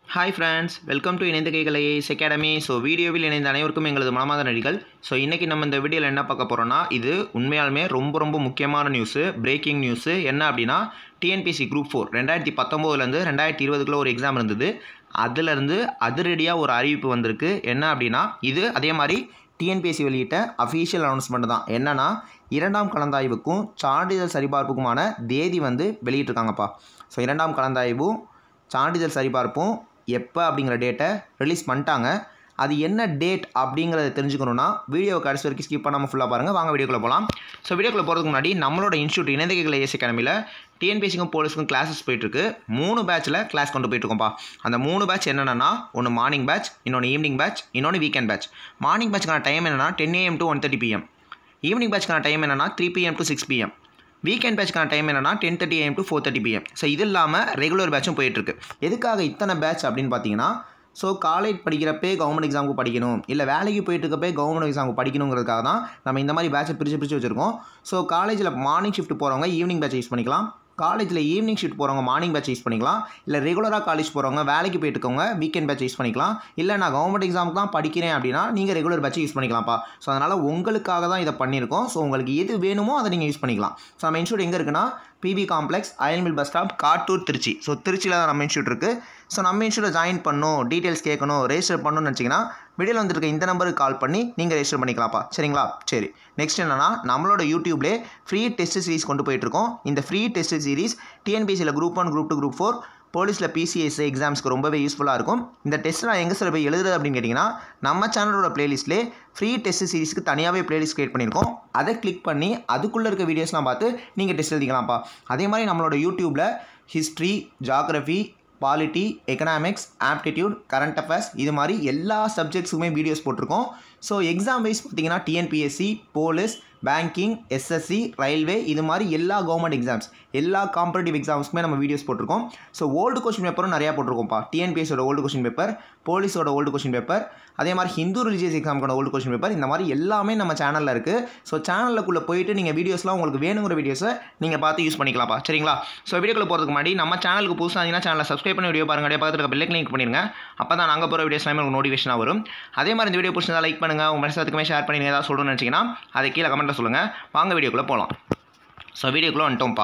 hi friends welcome to இணைந்த கைகள் IAS academy so வீடியோவில் இணைந்த அனைவருக்கும் எங்களது மனமாத நடிகள் ஸோ இன்றைக்கி நம்ம இந்த வீடியோவில் என்ன பார்க்க போகிறோம்னா இது உண்மையாலுமே ரொம்ப ரொம்ப முக்கியமான நியூஸு பிரேக்கிங் நியூஸு என்ன அப்படின்னா டிஎன்பிசி குரூப் ஃபோர் ரெண்டாயிரத்தி பத்தொம்போதுலேருந்து ரெண்டாயிரத்தி இருபதுக்குள்ள ஒரு எக்ஸாம் இருந்தது அதுலேருந்து அதிரடியாக ஒரு அறிவிப்பு வந்திருக்கு என்ன அப்படின்னா இது அதே மாதிரி டிஎன்பிஎஸ்சி வெளியிட்ட அஃபீஷியல் அனௌன்ஸ்மெண்ட் தான் என்னன்னா இரண்டாம் கலந்தாய்வுக்கும் சான்றிதழ் சரிபார்ப்புக்குமான தேதி வந்து வெளியிட்டிருக்காங்கப்பா ஸோ இரண்டாம் கலந்தாய்வும் சான்றிதழ் சரிபார்ப்பும் எப்போ அப்படிங்கிற டேட்டை ரிலீஸ் பண்ணிட்டாங்க அது என்ன டேட் அப்படிங்கிறத தெரிஞ்சுக்கணுன்னா வீடியோவை கடைசி வரைக்கும் ஸ்கிப் பண்ணாமல் ஃபுல்லாக பாருங்கள் வாங்க வீடியோக்குள்ளே போகலாம் ஸோ வீடியோக்குள்ளே போகிறதுக்கு முன்னாடி நம்மளோட இன்ஸ்டியூட் இணைந்த கைகள் ஏஎஸ் அகாடமியில் டிஎன்பிஎஸ்சிக்கும் போலீஸுக்கும் கிளாஸஸ் போயிட்டுருக்கு மூணு பேட்சில் கிளாஸ் கொண்டு போயிட்டுருக்கோம்ப்பா அந்த மூணு பேட்ச் என்னென்னா ஒன்று மார்னிங் பேட்ச் இன்னொன்று ஈவினிங் பேட்ச் இன்னொன்று வீக்கெண்ட் பேட்ச் மார்னிங் பேட்ச்க்கான டைம் என்னென்னா ten AM to one thirty PM evening பேட்ச்க்கான டைம் என்னென்னா three PM to six PM weekend பேட்ச்க்கான டைம் என்னன்னா ten thirty AM to four thirty PM so இது இல்லாமல் ரெகுலர் பேட்சும் போயிட்டுருக்கு எதுக்காக இத்தனை பேட்ச் அப்படின்னு பார்த்தீங்கன்னா ஸோ காலேஜ் படிக்கிறப்பே கவர்மெண்ட் எக்ஸாமுக்கு படிக்கணும் இல்லை வேலைக்கு போயிட்டு இருக்கப்பே கவர்மெண்ட் எக்ஸாமுக்கு படிக்கணுங்கிறதுக்காக தான் நம்ம இந்த மாதிரி பேட்சை பிரித்து பிரித்து வச்சுருக்கோம் ஸோ காலேஜில் மார்னிங் ஷிஃப்ட் போகிறவங்க ஈவினிங் பேட்ச் யூஸ் பண்ணிக்கலாம் காலேஜில் ஈவினிங் ஷிஃப்ட் போகிறவங்க மார்னிங் பேட்ச் யூஸ் பண்ணிக்கலாம் இல்லை ரெகுலராக காலேஜ் போகிறவங்க வேலைக்கு போயிட்டு இருக்கவங்க வீக்கெண்ட் பேட்ச் யூஸ் பண்ணிக்கலாம் இல்லை நான் கவர்மெண்ட் எக்ஸாமுக்கு தான் படிக்கிறேன் அப்படின்னா நீங்கள் ரெகுலர் பேட்ச் யூஸ் பண்ணிக்கலாம்ப்பா ஸோ அதனால் உங்களுக்காக தான் இதை பண்ணியிருக்கோம் ஸோ உங்களுக்கு எது வேணுமோ அதை நீங்கள் யூஸ் பண்ணிக்கலாம் ஸோ நம்ம இன்ஸ்டியூட் எங்கே இருக்குன்னா பிபி காம்ப்ளெக்ஸ் அயல்மில் bus stop Kattur Tiruchi so திருச்சியில் தான் நம்ம இன்ஸ்டியூட் இருக்குது ஸோ நம்ம இன்ஸ்டியூட்டில் ஜாயின் பண்ணணும் டீட்டெயில்ஸ் கேட்கணும் ரெஜிஸ்டர் பண்ணணும்னு நினச்சிங்கன்னா வீடியோவில் வந்துருக்க இந்த நம்பருக்கு கால் பண்ணி நீங்கள் ரெஜிஸ்டர் பண்ணிக்கலாம்ப்பா சரிங்களா சரி நெக்ஸ்ட் என்னன்னா நம்மளோட யூடியூப்லேயே ஃப்ரீ டெஸ்ட் சீரிஸ் கொண்டு போயிட்டுருக்கோம் இந்த ஃப்ரீ டெஸ்ட் சீரிஸ் டிஎன்பிசியில் group one group two group four போலீஸில் பிசிஎஸ் எக்ஸாம்ஸ்க்கு ரொம்பவே யூஸ்ஃபுல்லாக இருக்கும் இந்த டெஸ்ட் நான் எங்கே சார் போய் எழுதுறது அப்படின்னு கேட்டிங்கன்னா நம்ம சேனலோட பிளேலிஸ்ட்லேயே ஃப்ரீ டெஸ்ட் சீரிஸ்க்கு தனியாகவே பிளேலிஸ்ட் கிரியேட் பண்ணியிருக்கோம் அதை கிளிக் பண்ணி அதுக்குள்ளே இருக்க வீடியோஸ்லாம் பார்த்து நீங்கள் டெஸ்ட் எழுதிக்கலாம்ப்பா அதே மாதிரி நம்மளோட யூடியூப்பில் history geography polity economics aptitude current affairs இது மாதிரி எல்லா சப்ஜெக்ட்ஸுக்குமே வீடியோஸ் போட்டிருக்கோம் ஸோ எக்ஸாம் வைஸ் பார்த்தீங்கன்னா TNPSC police banking SSC railway இது மாதிரி எல்லா கவர்மெண்ட் எக்ஸாம்ஸ் எல்லா காம்படிட்டிவ் எக்ஸாம்ஸ்க்குமே நம்ம வீடியோஸ் போட்டிருக்கோம் ஸோ ஓல்டு கொஸ்டின் பேப்பரும் நிறையா போட்டிருக்கோம்ப்பா டிஎன்பிஎஸோட ஓல்டு கொஸ்டின் பேப்பர் போலீஸோட ஓல்டு கொஸ்டின் பேப்பர் அதே மாதிரி ஹிந்து ரிலீஜியஸ் எக்ஸாமுக்கான ஓல்டு கொஸ்டின் பேப்பர் இந்த மாதிரி எல்லாமே நம்ம சேனலில் இருக்குது ஸோ சேனலுக்குள்ளே போயிட்டு நீங்கள் வீடியோஸ்லாம் உங்களுக்கு வேணுங்கிற வீடியோஸை நீங்கள் பார்த்து யூஸ் பண்ணிக்கலாம்ப்பா சரிங்களா ஸோ வீடியோக்குள்ளே போகிறதுக்கு முன்னாடி நம்ம சேனலுக்கு புதுசாக இருந்தீங்கன்னா சேனலை சப்ஸ்கிரைப் பண்ணி வீடியோ பாருங்க அப்படியே பக்கத்தில் பெல் கிளிக் பண்ணிடுங்க அப்போ தான் நாங்கள் போகிற வீடியோஸ் எல்லாமே உங்களுக்கு நோட்டிஃபிகேஷனாக வரும் அதே மாதிரி இந்த வீடியோ பிடிச்சதா லைக் பண்ணுங்கள் உங்கள் மெசேஜுக்குமே ஷேர் பண்ணி நீங்கள் ஏதாவது சொல்லணும்னு நினச்சிங்கன்னா அதை கீழே கமெண்ட்டில் சொல்லுங்கள் வாங்க வீடியோக்குள்ளே போகலாம் ஸோ வீடியோக்குள்ளே வந்துட்டோம்ப்பா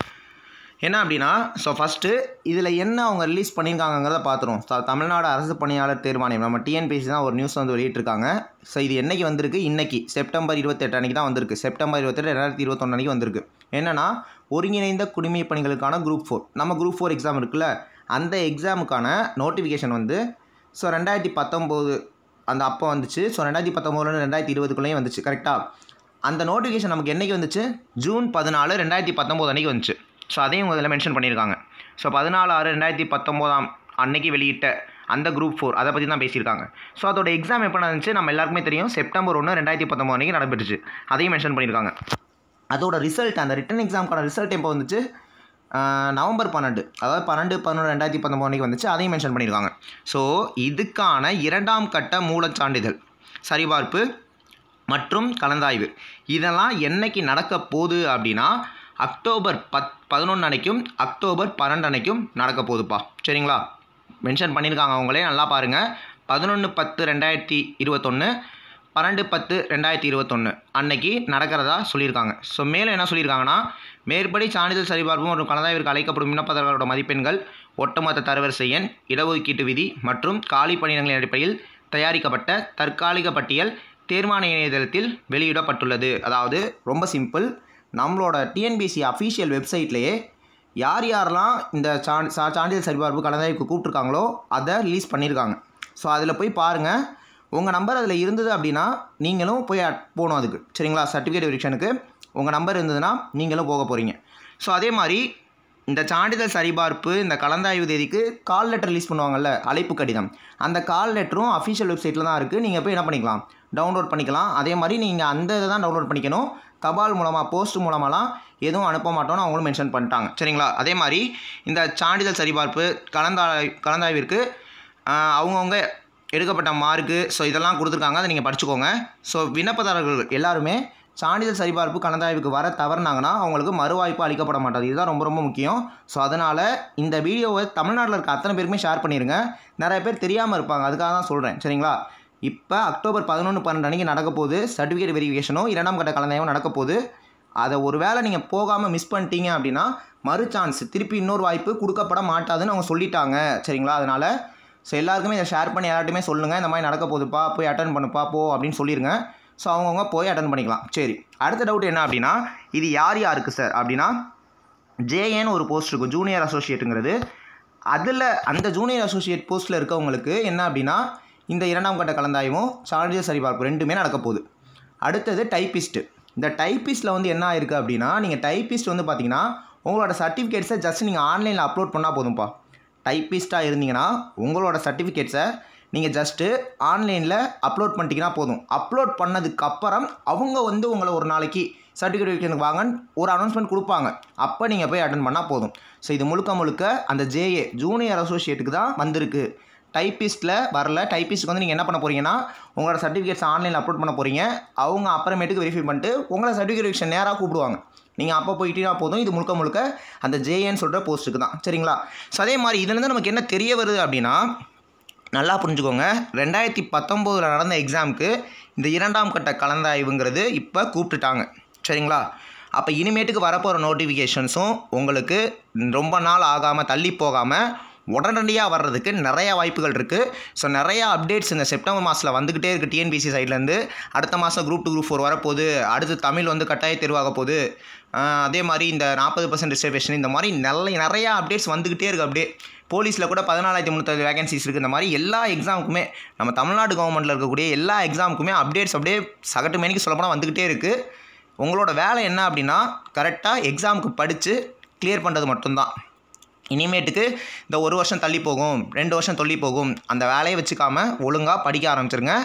என்ன அப்படின்னா ஸோ ஃபஸ்ட்டு இதில் என்ன அவங்க ரிலீஸ் பண்ணியிருக்காங்கிறத பார்த்துருவோம் ஸோ தமிழ்நாடு அரசு பணியாளர் தேர்வாணையம் நம்ம டிஎன்பிசி தான் ஒரு நியூஸ் வந்து வெளியிட்டிருக்காங்க ஸோ இது என்னைக்கு வந்திருக்கு இன்னைக்கு செப்டம்பர் இருபத்தெட்டு அன்றைக்கி தான் வந்திருக்கு செப்டம்பர் இருபத்தெட்டு ரெண்டாயிரத்தி இருபத்தொன்று அன்றைக்கி வந்திருக்கு என்னன்னா ஒருங்கிணைந்த குடிமை பணிகளுக்கான குரூப் ஃபோர் நம்ம குரூப் ஃபோர் எக்ஸாம் இருக்குல்ல அந்த எக்ஸாமுக்கான நோட்டிஃபிகேஷன் வந்து ஸோ ரெண்டாயிரத்தி பத்தொம்போது அந்த அப்போ வந்துச்சு ஸோ ரெண்டாயிரத்தி பத்தொம்போதுலேருந்து ரெண்டாயிரத்தி இருபதுக்குள்ளேயும் வந்துச்சு கரெக்டாக அந்த நோட்டிஃபிகேஷன் நமக்கு என்றைக்கு வந்துச்சு ஜூன் பதினாலு ரெண்டாயிரத்தி பத்தொம்போது அன்றைக்கி வந்துச்சு ஸோ அதையும் இதில் மென்ஷன் பண்ணியிருக்காங்க ஸோ பதினாலு ஆறு ரெண்டாயிரத்தி பத்தொம்போதாம் அன்னைக்கு வெளியிட்ட அந்த குரூப் ஃபோர் அதை பற்றி தான் பேசியிருக்காங்க ஸோ அதோட எக்ஸாம் எப்போ நடந்துச்சு நம்ம எல்லாருக்குமே தெரியும் செப்டம்பர் ஒன்று ரெண்டாயிரத்தி பத்தொம்போது அன்றைக்கி நடைபெற்றுச்சு அதையும் மென்ஷன் பண்ணியிருக்காங்க அதோட ரிசல்ட் அந்த ரிட்டன் எக்ஸாமுக்கான ரிசல்ட் எப்போ வந்துச்சு நவம்பர் பன்னெண்டு அதாவது பன்னெண்டு பதினொன்று ரெண்டாயிரத்தி பத்தொம்போது அன்றைக்கி வந்துச்சு அதையும் மென்ஷன் பண்ணியிருக்காங்க ஸோ இதுக்கான இரண்டாம் கட்ட மூலச்சான்றிதழ் சரிபார்ப்பு மற்றும் கலந்தாய்வு இதெல்லாம் என்னைக்கு நடக்க போகுது அப்படின்னா அக்டோபர் பத் பதினொன்று அன்னைக்கும் அக்டோபர் பன்னெண்டு அன்னைக்கும் நடக்க போகுதுப்பா சரிங்களா மென்ஷன் பண்ணியிருக்காங்க அவங்களே நல்லா பாருங்கள் பதினொன்று பத்து ரெண்டாயிரத்தி இருபத்தொன்று பன்னெண்டு பத்து ரெண்டாயிரத்தி இருபத்தொன்று அன்னைக்கு நடக்கிறதா சொல்லியிருக்காங்க ஸோ மேலும் என்ன சொல்லியிருக்காங்கன்னா மேற்படி சான்றிதழ் சரிபார்ப்பு மற்றும் கலந்தாய்விற்கு அழைக்கப்படும் விண்ணப்பதாரர்களோட மதிப்பெண்கள் ஒட்டுமொத்த தரவரிசை எண் இடஒதுக்கீட்டு விதி மற்றும் காலி பணியிடங்களின் அடிப்படையில் தயாரிக்கப்பட்ட தற்காலிக பட்டியல் தேர்மான இணையதளத்தில் வெளியிடப்பட்டுள்ளது அதாவது ரொம்ப சிம்பிள் நம்மளோட டிஎன்பிசி அஃபீஷியல் வெப்சைட்லேயே யார் யாரெல்லாம் இந்த சான் சா சான்றிதழ் சரிபார்ப்பு கலந்தாய்வுக்கு கூப்பிட்ருக்காங்களோ அதை ரிலீஸ் பண்ணியிருக்காங்க ஸோ அதில் போய் பாருங்கள் உங்கள் நம்பர் அதில் இருந்தது அப்படின்னா நீங்களும் போய் போகணும் அதுக்கு சரிங்களா சர்டிஃபிகேட் வெரிஃபிகேஷனுக்கு உங்கள் நம்பர் இருந்ததுன்னா நீங்களும் போக போகிறீங்க ஸோ அதே மாதிரி இந்த சான்றிதழ் சரிபார்ப்பு இந்த கலந்தாய்வு தேதிக்கு கால் லெட்டர் ரிலீஸ் பண்ணுவாங்கல்ல அழைப்பு கடிதம் அந்த கால் லெட்டரும் அஃபிஷியல் வெப்சைட்டில் தான் இருக்குது நீங்கள் போய் என்ன பண்ணிக்கலாம் டவுன்லோட் பண்ணிக்கலாம் அதே மாதிரி நீங்கள் அந்த இதை தான் டவுன்லோட் பண்ணிக்கணும் தபால் மூலமாக போஸ்ட் மூலமாலாம் எதுவும் அனுப்ப மாட்டோம்னு அவங்களும் மென்ஷன் பண்ணிட்டாங்க சரிங்களா அதே மாதிரி இந்த சான்றிதழ் சரிபார்ப்பு கலந்தாய் கலந்தாய்விற்கு அவங்கவுங்க எடுக்கப்பட்ட மார்க்கு ஸோ இதெல்லாம் கொடுத்துருக்காங்க அதை நீங்கள் படிச்சுக்கோங்க ஸோ விண்ணப்பதாரர்கள் எல்லாருமே சான்றிதழ் சரிபார்ப்பு கலந்தாய்வுக்கு வர தவறுனாங்கன்னா அவங்களுக்கு மறுவாய்ப்பு அளிக்கப்பட மாட்டாது இதுதான் ரொம்ப ரொம்ப முக்கியம் ஸோ அதனால் இந்த வீடியோவை தமிழ்நாட்டில் இருக்க அத்தனை பேருக்குமே ஷேர் பண்ணிடுங்க நிறைய பேர் தெரியாமல் இருப்பாங்க அதுக்காக தான் சொல்கிறேன் சரிங்களா இப்போ அக்டோபர் பதினொன்று பன்னெண்டு அன்றைக்கி நடக்க போகுது சர்டிஃபிகேட் வெரிஃபிகேஷனும் இரண்டாம் கட்ட கலந்தாய்வும் நடக்க போகுது அதை ஒரு வேளை நீங்கள் போகாமல் மிஸ் பண்ணிட்டீங்க அப்படின்னா மறு சான்ஸ் திருப்பி இன்னொரு வாய்ப்பு கொடுக்கப்பட மாட்டாதுன்னு அவங்க சொல்லிட்டாங்க சரிங்களா அதனால் ஸோ எல்லாருக்குமே இதை ஷேர் பண்ணி எல்லார்ட்டுமே சொல்லுங்கள் இந்த மாதிரி நடக்க போகுதுப்பா போய் அட்டன் பண்ணுப்பா போ அப்படின்னு சொல்லிடுங்க ஸோ அவங்கவுங்க போய் அட்டன் பண்ணிக்கலாம் சரி அடுத்த டவுட் என்ன அப்படின்னா இது யார் யாருக்கு சார் அப்படின்னா ஜேஏன்னு ஒரு போஸ்ட் இருக்கும் ஜூனியர் அசோசியேட்டுங்கிறது அதில் அந்த ஜூனியர் அசோசியேட் போஸ்ட்டில் இருக்கவங்களுக்கு என்ன அப்படின்னா இந்த இரண்டாம் கட்ட கலந்தாய்வும் சான்றிதழ் சரிபார்ப்பு ரெண்டுமே நடக்க போகுது அடுத்தது டைப்பிஸ்ட்டு இந்த டைப்பிஸ்ட்டில் வந்து என்ன ஆயிருக்கு அப்படின்னா நீங்கள் டைப்பிஸ்ட் வந்து பார்த்தீங்கன்னா உங்களோட சர்டிஃபிகேட்ஸை ஜஸ்ட் நீங்கள் ஆன்லைனில் அப்லோட் பண்ணால் போதும்ப்பா டைப்பிஸ்ட்டாக இருந்தீங்கன்னா உங்களோட சர்டிஃபிகேட்ஸை நீங்கள் ஜஸ்ட்டு ஆன்லைனில் அப்லோட் பண்ணிட்டீங்கன்னா போதும் அப்லோட் பண்ணதுக்கு அப்புறம் அவங்க வந்து உங்களை ஒரு நாளைக்கு சர்டிஃபிகேட் வாங்கன்னு ஒரு அனௌன்ஸ்மெண்ட் கொடுப்பாங்க அப்போ நீங்கள் போய் அட்டன் பண்ணால் போதும் ஸோ இது முழுக்க முழுக்க அந்த ஜேஏ ஜூனியர் அசோசியேட்டுக்கு தான் வந்திருக்கு டைப்பிஸ்ட்டில் வரல டைப்பிஸ்ட்டுக்கு வந்து நீங்கள் என்ன பண்ண போகிறீங்கன்னா உங்களோட சர்டிஃபிகேட்ஸ் ஆன்லைனில் அப்லோட் பண்ண போகிறீங்க அவங்க அப்புறமேட்டுக்கு வெரிஃபை பண்ணிட்டு உங்களை சர்டிஃபிகேஷன் நேராக கூப்பிடுவாங்க நீங்கள் அப்போ போயிட்டீங்கன்னா போதும் இது முழுக்க முழுக்க அந்த ஜேஏன்னு சொல்கிற போஸ்ட்டுக்கு தான் சரிங்களா ஸோ அதே மாதிரி இதுலேருந்து நமக்கு என்ன தெரிய வருது அப்படின்னா நல்லா புரிஞ்சுக்கோங்க ரெண்டாயிரத்தி பத்தொம்போதில் நடந்த எக்ஸாமுக்கு இந்த இரண்டாம் கட்ட கலந்தாய்வுங்கிறது இப்போ கூப்பிட்டுட்டாங்க சரிங்களா அப்போ இனிமேட்டுக்கு வரப்போகிற நோட்டிஃபிகேஷன்ஸும் உங்களுக்கு ரொம்ப நாள் ஆகாமல் தள்ளி போகாமல் உடனடியாக வர்றதுக்கு நிறைய வாய்ப்புகள் இருக்குது ஸோ நிறையா அப்டேட்ஸ் இந்த செப்டம்பர் மாதத்தில் வந்துக்கிட்டே இருக்குது டிஎன்பிசி சைட்லேருந்து அடுத்த மாதம் குரூப் டூ குரூப் ஃபோர் வரப்போகுது அடுத்து தமிழ் வந்து கட்டாய தேர்வாக போகுது ஆஹ் அதே மாதிரி இந்த நாற்பது பர்சன்ட் ரிசர்வேஷன் இந்த மாதிரி நல்ல நிறையா அப்டேட்ஸ் வந்துக்கிட்டே இருக்குது அப்படியே போலீஸில் கூட பதினாலாயிரத்தி முந்நூற்றி வேகன்சிஸ் இருக்குது இந்த மாதிரி எல்லா எக்ஸாமுக்குமே நம்ம தமிழ்நாடு கவர்மெண்ட்டில் இருக்கக்கூடிய எல்லா எக்ஸாமுக்குமே அப்டேட்ஸ் அப்படியே சகட்டு மேனிக்கு சொல்லப்போனால் வந்துக்கிட்டே இருக்குது உங்களோட வேலை என்ன அப்படின்னா கரெக்டாக எக்ஸாமுக்கு படித்து கிளியர் பண்ணுறது மட்டும்தான் இனிமேட்டுக்கு இந்த ஒரு வருஷம் தள்ளி போகும் ரெண்டு வருஷம் தள்ளி போகும் அந்த வேலையை வச்சுக்காம ஒழுங்காக படிக்க ஆரம்பிச்சிருங்க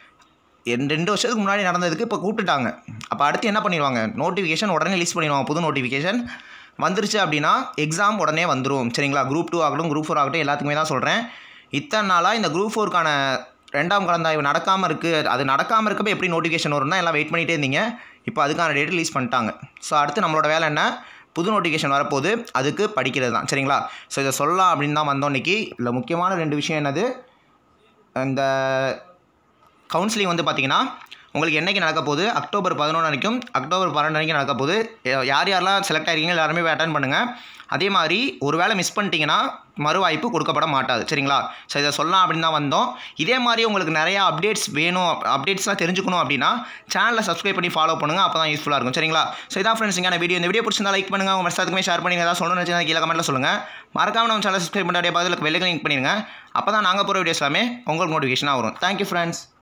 என் ரெண்டு வருஷத்துக்கு முன்னாடி நடந்ததுக்கு இப்போ கூப்பிட்டுட்டாங்க அப்போ அடுத்து என்ன பண்ணிடுவாங்க நோட்டிஃபிகேஷன் உடனே லிஸ்ட் பண்ணிடுவாங்க புது நோட்டிஃபிகேஷன் வந்துருச்சு அப்படின்னா எக்ஸாம் உடனே வந்துடும் சரிங்களா குரூப் டூ ஆகட்டும் குரூப் ஃபோர் ஆகட்டும் எல்லாத்துக்குமே தான் சொல்கிறேன் இத்தனை நாளாக இந்த குரூப் ஃபோருக்கான ரெண்டாம் கலந்தாய்வு நடக்காமல் இருக்குது அது நடக்காமல் இருக்கப்போ எப்படி நோட்டிஃபிகேஷன் வரும்னா எல்லாம் வெயிட் பண்ணிகிட்டே இருந்தீங்க இப்போ அதுக்கான டேட் ரிலீஸ் பண்ணிட்டாங்க ஸோ அடுத்து நம்மளோட வேலை என்ன புது நோட்டிஃபிகேஷன் வரப்போகுது அதுக்கு படிக்கிறது தான் சரிங்களா ஸோ இதை சொல்லலாம் அப்படின்னு தான் வந்தோம் இன்னைக்கு இதில் முக்கியமான ரெண்டு விஷயம் என்னது இந்த கவுன்சிலிங் வந்து பார்த்தீங்கன்னா உங்களுக்கு என்னைக்கு நடக்க போகுது அக்டோபர் பதினொன்று வரைக்கும் அக்டோபர் பன்னெண்டு வரைக்கும் நடக்க போகுது யா- யார் யாரெல்லாம் செலக்ட் ஆகிறீங்க எல்லாருமே போய் அட்டன் பண்ணுங்கள் அதே மாதிரி ஒரு வேளை மிஸ் பண்ணிட்டீங்கன்னா மறு வாய்ப்பு கொடுக்கப்பட மாட்டாது சரிங்களா ஸோ இதை சொல்லலாம் அப்படின்னு தான் வந்தோம் இதே மாதிரி உங்களுக்கு நிறையா அப்டேட்ஸ் வேணும் அப்டேட்ஸ்லாம் தெரிஞ்சுக்கணும் அப்படின்னா சேனலை சப்ஸ்கிரைப் பண்ணி ஃபாலோ பண்ணுங்கள் அப்போ தான் யூஸ்ஃபுல்லாக இருக்கும் சரிங்களா ஸோ இதான் ஃப்ரெண்ட்ஸ் இங்கே வீடியோ இந்த வீடியோ பிடிச்சிருந்தா லைக் பண்ணுங்கள் உங்கள் மனசாத்துக்குமே ஷேர் பண்ணி ஏதாவது சொல்லணும்னு வச்சுருந்தா கீழே கமெண்ட்டில் சொல்லுங்கள் மறக்காம நம்ம சேனல் சப்ஸ்கிரைப் பண்ணி பதிலுக்கு வெள்ளை லிங்க் பண்ணிடுங்க அப்போ தான் நாங்கள் போகிற வீடியோஸ் எல்லாமே உங்களுக்கு நோட்டிஃபிகேஷனாக வரும் தேங்க்யூ ஃப்ரெண்ட்ஸ்